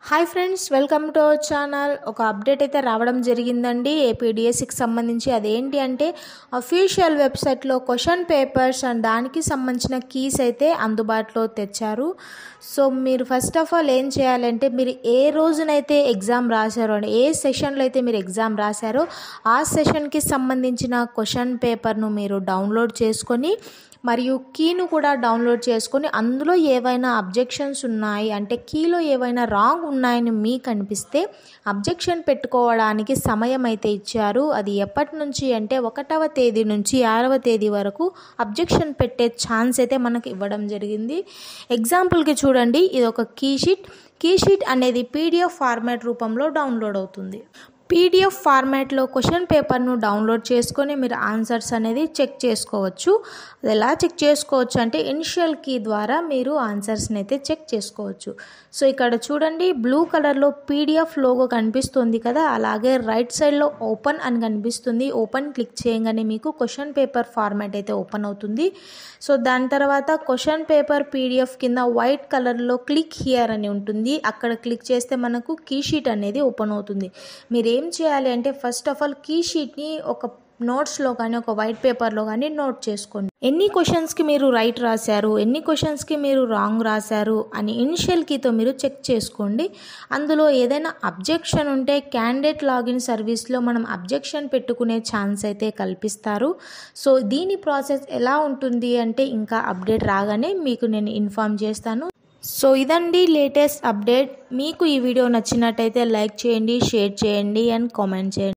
hi friends welcome to our channel ఒక update అయితే రావడం జరిగిందండి ఏపీడిఎస్సికి సంబంధించి అదేంటి అంటే అఫీషియల్ వెబ్సైట్లో క్వశ్చన్ పేపర్స్ అండ్ దానికి సంబంధించిన కీస్ అయితే అందుబాటులో తెచ్చారు సో మీరు ఫస్ట్ ఆఫ్ ఆల్ ఏం చేయాలంటే మీరు ఏ రోజునైతే ఎగ్జామ్ రాశారో అండి ఏ సెషన్లో అయితే మీరు ఎగ్జామ్ రాశారో ఆ సెషన్కి సంబంధించిన క్వశ్చన్ పేపర్ను మీరు డౌన్లోడ్ చేసుకొని మరియు కీను కూడా డౌన్లోడ్ చేసుకొని అందులో ఏవైనా అబ్జెక్షన్స్ ఉన్నాయి అంటే కీలో ఏవైనా రాంగ్ ఉన్నాయని మీకు అనిపిస్తే అబ్జెక్షన్ పెట్టుకోవడానికి సమయం అయితే ఇచ్చారు అది ఎప్పటి నుంచి అంటే ఒకటవ తేదీ నుంచి ఆరవ తేదీ వరకు అబ్జెక్షన్ పెట్టే ఛాన్స్ అయితే మనకు ఇవ్వడం జరిగింది ఎగ్జాంపుల్కి చూడండి ఇది ఒక కీ షీట్ కీ షీట్ అనేది పీడిఎఫ్ ఫార్మాట్ రూపంలో డౌన్లోడ్ అవుతుంది పీడిఎఫ్ ఫార్మాట్లో క్వశ్చన్ పేపర్ను డౌన్లోడ్ చేసుకొని మీరు ఆన్సర్స్ అనేది చెక్ చేసుకోవచ్చు అది ఎలా చెక్ చేసుకోవచ్చు అంటే ఇనిషియల్ కీ ద్వారా మీరు ఆన్సర్స్ని అయితే చెక్ చేసుకోవచ్చు సో ఇక్కడ చూడండి బ్లూ కలర్లో పీడిఎఫ్ లోగో కనిపిస్తుంది కదా అలాగే రైట్ సైడ్లో ఓపెన్ అని కనిపిస్తుంది ఓపెన్ క్లిక్ చేయగానే మీకు క్వశ్చన్ పేపర్ ఫార్మాట్ అయితే ఓపెన్ అవుతుంది సో దాని తర్వాత క్వశ్చన్ పేపర్ పీడిఎఫ్ కింద వైట్ కలర్లో క్లిక్ హియర్ అని ఉంటుంది అక్కడ క్లిక్ చేస్తే మనకు కీ షీట్ అనేది ఓపెన్ అవుతుంది మీరు ఏం చేయాలి అంటే ఫస్ట్ ఆఫ్ ఆల్ కీ షీట్ని ఒక నోట్స్లో కానీ ఒక వైట్ పేపర్లో కానీ నోట్ చేసుకోండి ఎన్ని క్వశ్చన్స్కి మీరు రైట్ రాశారు ఎన్ని క్వశ్చన్స్కి మీరు రాంగ్ రాశారు అని ఇనిషియల్ కీతో మీరు చెక్ చేసుకోండి అందులో ఏదైనా అబ్జెక్షన్ ఉంటే క్యాండిడేట్ లాగిన్ సర్వీస్లో మనం అబ్జెక్షన్ పెట్టుకునే ఛాన్స్ అయితే కల్పిస్తారు సో దీని ప్రాసెస్ ఎలా ఉంటుంది అంటే ఇంకా అప్డేట్ రాగానే మీకు నేను ఇన్ఫామ్ చేస్తాను సో ఇదండి లేటెస్ట్ అప్డేట్ మీకు ఈ వీడియో నచ్చినట్టయితే లైక్ చేయండి షేర్ చేయండి అండ్ కామెంట్ చేయండి